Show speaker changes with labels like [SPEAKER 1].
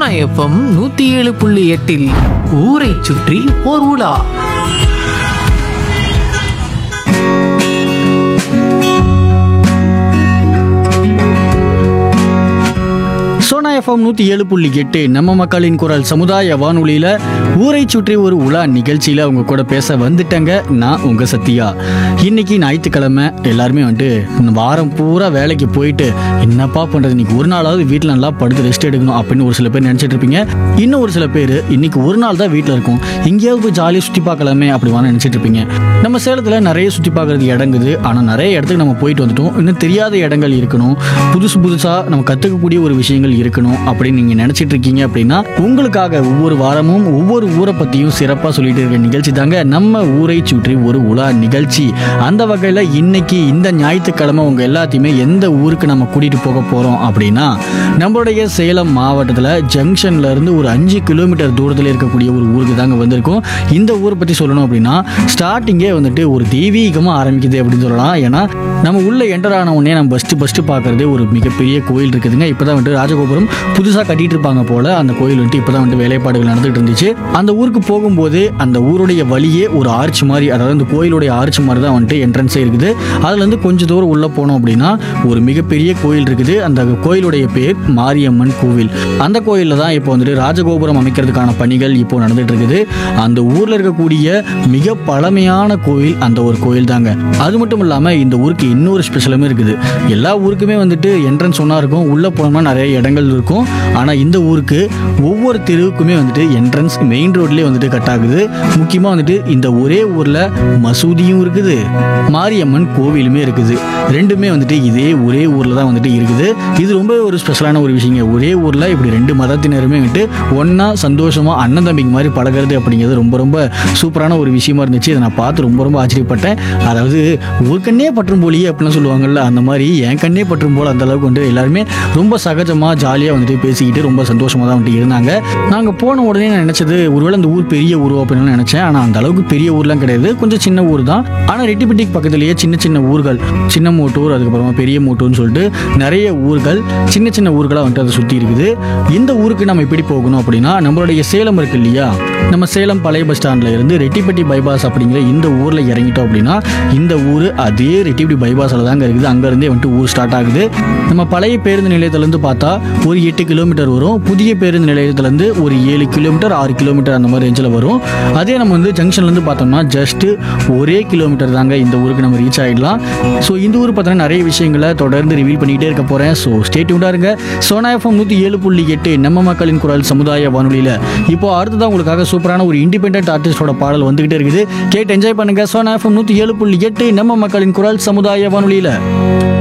[SPEAKER 1] Sona FM நூத்தி ஏழு புள்ளி எட்டில் ஊரை சுற்றி ஓர் உலா
[SPEAKER 2] சோனா எஃப்எம் நூற்றி ஏழு புள்ளி எட்டு நம்ம மக்களின் குரல் சமுதாய வானொலியில் ஊரை சுற்றி ஒரு உலா நிகழ்ச்சியில் அவங்க கூட பேச வந்துட்டேங்க நான் உங்கள் சத்யா இன்னைக்கு ஞாயிற்றுக்கிழமை எல்லாருமே வந்துட்டு இந்த வாரம் பூரா வேலைக்கு போயிட்டு என்னப்பா பண்ணுறது இன்னைக்கு ஒரு நாளாவது வீட்டில் நல்லா படுத்து ரெஸ்ட் எடுக்கணும் அப்படின்னு ஒரு சில பேர் நினச்சிட்டு இருப்பீங்க இன்னும் ஒரு சில பேர் இன்னைக்கு ஒரு நாள் தான் வீட்டில் இருக்கும் எங்கேயாவது போய் ஜாலியாக சுற்றி பார்க்கலாமே அப்படி வாங்க நினச்சிட்டு இருப்பீங்க நம்ம சேலத்தில் நிறைய சுற்றி பார்க்கறது இடங்குது ஆனால் நிறைய இடத்துக்கு நம்ம போயிட்டு வந்துட்டோம் இன்னும் தெரியாத இடங்கள் இருக்கணும் புதுசு புதுசாக நம்ம கற்றுக்கக்கூடிய ஒரு விஷயங்கள் இருக்கணும் அப்படின்னு நீங்கள் நினச்சிட்டு இருக்கீங்க அப்படின்னா உங்களுக்காக ஒவ்வொரு வாரமும் ஒவ்வொரு ஊரை பற்றியும் சிறப்பாக சொல்லிட்டு இருக்க நிகழ்ச்சி தாங்க நம்ம ஊரை சுற்றி ஒரு உலா நிகழ்ச்சி அந்த வகையில் இன்னைக்கு இந்த ஞாயிற்றுக்கிழமை உங்கள் எல்லாத்தையுமே எந்த ஊருக்கு நம்ம கூட்டிகிட்டு போக போகிறோம் அப்படின்னா நம்மளுடைய சேலம் மாவட்டத்தில் ஜங்ஷன்ல இருந்து ஒரு அஞ்சு கிலோமீட்டர் தூரத்தில் இருக்கக்கூடிய ஒரு ஊருக்கு தாங்க வந்திருக்கோம் இந்த ஊரை பற்றி சொல்லணும் அப்படின்னா ஸ்டார்டிங்கே வந்துட்டு ஒரு தெய்வீகமாக ஆரம்பிக்குது அப்படின்னு சொல்லலாம் ஏன்னா நம்ம உள்ள என்டர் ஆன உடனே நம்ம ஃபஸ்ட்டு ஃபஸ்ட்டு பார்க்குறதே ஒரு மிகப்பெரிய கோயில் இருக்குதுங்க இப்போ தான் வந்துட்டு ராஜகோபுரம் புதுசாக கட்டிட்டு இருப்பாங்க போல அந்த கோயில் வந்துட்டு இப்போ தான் வந்துட்டு வேலைப்பாடுகள் நடந்துட்டு இருந்துச்சு அந்த ஊருக்கு போகும்போது அந்த ஊருடைய வழியே ஒரு ஆர்ச் மாதிரி அதாவது அந்த கோயிலுடைய ஆர்ச் மாதிரி தான் வந்துட்டு என்ட்ரன்ஸே இருக்குது அதுலேருந்து கொஞ்சம் தூரம் உள்ளே போனோம் அப்படின்னா ஒரு மிகப்பெரிய கோயில் இருக்குது அந்த கோயிலுடைய பேர் மாரியம்மன் கோவில் அந்த கோயிலில் தான் இப்போ வந்துட்டு ராஜகோபுரம் அமைக்கிறதுக்கான பணிகள் இப்போ நடந்துட்டு இருக்குது அந்த ஊரில் இருக்கக்கூடிய மிக பழமையான கோயில் அந்த ஒரு கோயில் தாங்க அது மட்டும் இல்லாமல் இந்த ஊருக்கு இன்னொரு ஸ்பெஷலுமே இருக்குது எல்லா ஊருக்குமே வந்துட்டு என்ட்ரன்ஸ் ஒன்றா இருக்கும் உள்ளே போனோம்னா நிறைய இடங்கள் இருக்கும் ஆனால் இந்த ஊருக்கு ஒவ்வொரு தெருவுக்குமே வந்துட்டு என்ட்ரன்ஸ் மெயின் ரோட்லேயே வந்துட்டு கட் ஆகுது முக்கியமாக வந்துட்டு இந்த ஒரே ஊரில் மசூதியும் இருக்குது மாரியம்மன் கோவிலுமே இருக்குது ரெண்டுமே வந்துட்டு இதே ஒரே ஊரில் தான் வந்துட்டு இருக்குது இது ரொம்ப ஒரு ஸ்பெஷலான ஒரு விஷயங்க ஒரே ஊரில் இப்படி ரெண்டு மதத்தினருமே வந்துட்டு ஒன்றா சந்தோஷமாக அண்ணன் தம்பிங்க மாதிரி பழகிறது அப்படிங்கிறது ரொம்ப ரொம்ப சூப்பரான ஒரு விஷயமா இருந்துச்சு இதை நான் பார்த்து ரொம்ப ரொம்ப ஆச்சரியப்பட்டேன் அதாவது ஒரு கண்ணே பற்றும் போலியே அப்படிலாம் சொல்லுவாங்கல்ல அந்த மாதிரி என் கண்ணே பற்றும் போல் அந்த அளவுக்கு வந்துட்டு எல்லாருமே ரொம்ப சகஜமாக ஜாலியாக வந்துட்டு பேசிக்கிட்டு ரொம்ப சந்தோஷமாக தான் வந்துட்டு இருந்தாங்க நாங்கள் போன உடனே நான் நினச்சது ஒருவேளை அந்த ஊர் பெரிய ஊர் அப்படின்னு நினச்சேன் ஆனால் அந்த அளவுக்கு பெரிய ஊர்லாம் கிடையாது கொஞ்சம் சின்ன ஊர் தான் ஆனால் ரெட்டிப்பட்டிக்கு பக்கத்துலேயே சின்ன சின்ன ஊர்கள் சின்ன மோட்டூர் அதுக்கப்புறமா பெரிய மோட்டூர்னு சொல்லிட்டு நிறைய ஊர்கள் சின்ன சின்ன ஊர்களாக வந்துட்டு அதை சுற்றி இருக்குது இந்த ஊருக்கு நம்ம எப்படி போகணும் அப்படின்னா நம்மளுடைய சேலம் இருக்கு இல்லையா நம்ம சேலம் பழைய பஸ் ஸ்டாண்டில் இருந்து ரெட்டிப்பட்டி பைபாஸ் அப்படிங்கிற இந்த ஊரில் இறங்கிட்டோம் அப்படின்னா இந்த ஊர் அதே ரெட்டிப்பட்டி பைபாஸில் தாங்க இருக்குது அங்கேருந்தே வந்துட்டு ஊர் ஸ்டார்ட் ஆகுது நம்ம பழைய பேருந்து நிலையத்திலேருந்து பார்த்தா ஒரு எட்டு கிலோமீட்டர் வரும் புதிய பேருந்து நிலையத்திலேருந்து ஒரு ஏழு கிலோமீட்டர் ஆறு கிலோமீட்டர் அந்த மாதிரி ரேஞ்சில் வரும் அதே நம்ம வந்து ஜங்ஷன்லேருந்து பார்த்தோம்னா ஜஸ்ட் ஒரே கிலோமீட்டர் தாங்க இந்த ஊருக்கு நம்ம ரீச் ஆகிடலாம் ஸோ இந்த ஊர் பார்த்தீங்கன்னா நிறைய விஷயங்களை தொடர்ந்து ரிவீல் பண்ணிக்கிட்டே இருக்க போகிறேன் ஸோ ஸ்டேட்யூண்டாக இருங்க சோனா எஃப்எம் நூற்றி ஏழு புள்ளி எட்டு நம்ம மக்களின் குரல் சமுதாய வானொலியில் இப்போ அடுத்ததான் உங்களுக்காக சூப்பரான ஒரு இண்டிபெண்டன்ட் ஆர்டிஸ்டோட பாடல் வந்துகிட்டே இருக்குது கேட்டு என்ஜாய் பண்ணுங்க சோனா எஃப்எம் நூற்றி ஏழு புள்ளி எட்டு நம்ம மக்களின் குரல் சமுதாய வானொலியில்